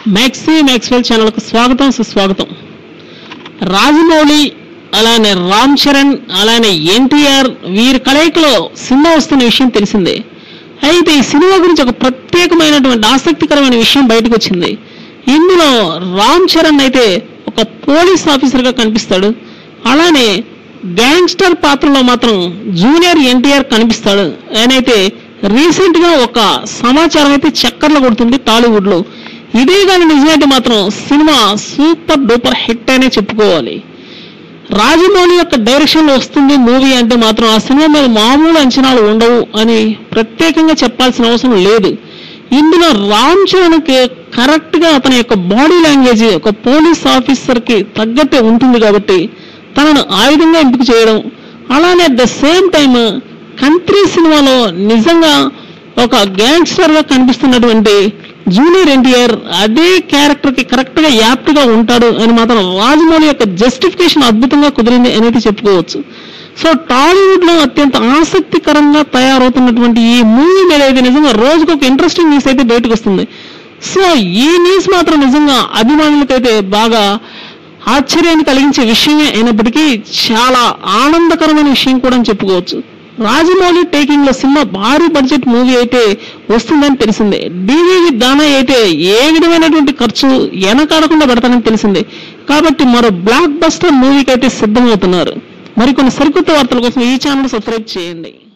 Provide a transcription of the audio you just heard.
maxi Maxwell ఛానల్కు స్వాగతం సుస్వాగతం రాజమౌళి అలానే రామ్ చరణ్ అలానే ఎన్టీఆర్ వీరి కలయికలో సినిమా వస్తున్న విషయం తెలిసిందే అయితే ఈ సినిమా గురించి ఒక ప్రత్యేకమైనటువంటి ఆసక్తికరమైన విషయం బయటకు వచ్చింది ఇందులో రామ్ చరణ్ అయితే ఒక పోలీస్ ఆఫీసర్గా కనిపిస్తాడు అలానే గ్యాంగ్స్టర్ పాత్రలో మాత్రం జూనియర్ ఎన్టీఆర్ కనిపిస్తాడు ఆయనైతే రీసెంట్ గా ఒక సమాచారం అయితే చక్కర్లు కొడుతుంది టాలీవుడ్ లో ఇదే కానీ నిజమైతే మాత్రం సినిమా సూపర్ డూపర్ హిట్ అనే చెప్పుకోవాలి రాజమౌళి యొక్క డైరెక్షన్ లో వస్తుంది మూవీ అంటే మాత్రం ఆ సినిమా మీద మామూలు అంచనాలు ఉండవు అని ప్రత్యేకంగా చెప్పాల్సిన అవసరం లేదు ఇందులో రామ్ చరణ్ కి కరెక్ట్ గా అతని యొక్క బాడీ లాంగ్వేజ్ ఒక పోలీస్ ఆఫీసర్ కి తగ్గట్టే ఉంటుంది కాబట్టి తనను ఆయుధంగా ఎంపిక చేయడం అలానే at the same time country సినిమాలో నిజంగా ఒక గ్యాంగ్స్టర్ గా కనిపిస్తున్నటువంటి జూనియర్ ఎన్టీఆర్ అదే క్యారెక్టర్ కి కరెక్ట్ గా యాప్ట్ గా ఉంటాడు అని మాత్రం రాజమౌళి యొక్క జస్టిఫికేషన్ అద్భుతంగా కుదిరింది అనేది చెప్పుకోవచ్చు సో టాలీవుడ్ లో అత్యంత ఆసక్తికరంగా తయారవుతున్నటువంటి ఈ మూవీ మీద అయితే నిజంగా రోజుకు ఒక ఇంట్రెస్టింగ్ న్యూస్ అయితే బయటకు వస్తుంది సో ఈ న్యూస్ మాత్రం నిజంగా అభిమానులకైతే బాగా ఆశ్చర్యాన్ని కలిగించే విషయమే అయినప్పటికీ చాలా ఆనందకరమైన విషయం కూడా అని చెప్పుకోవచ్చు రాజమౌళి టేకింగ్ లో సినిమా భారీ బడ్జెట్ మూవీ అయితే వస్తుందని తెలిసిందే డివివి దానా అయితే ఏ విధమైనటువంటి ఖర్చు వెనకాడకుండా పెడతానని తెలిసిందే కాబట్టి మరో బ్లాక్ బస్టర్ మూవీకి అయితే సిద్ధమవుతున్నారు మరికొన్ని సరికొత్త వార్తల కోసం ఈ ఛానల్ సబ్స్క్రైబ్ చేయండి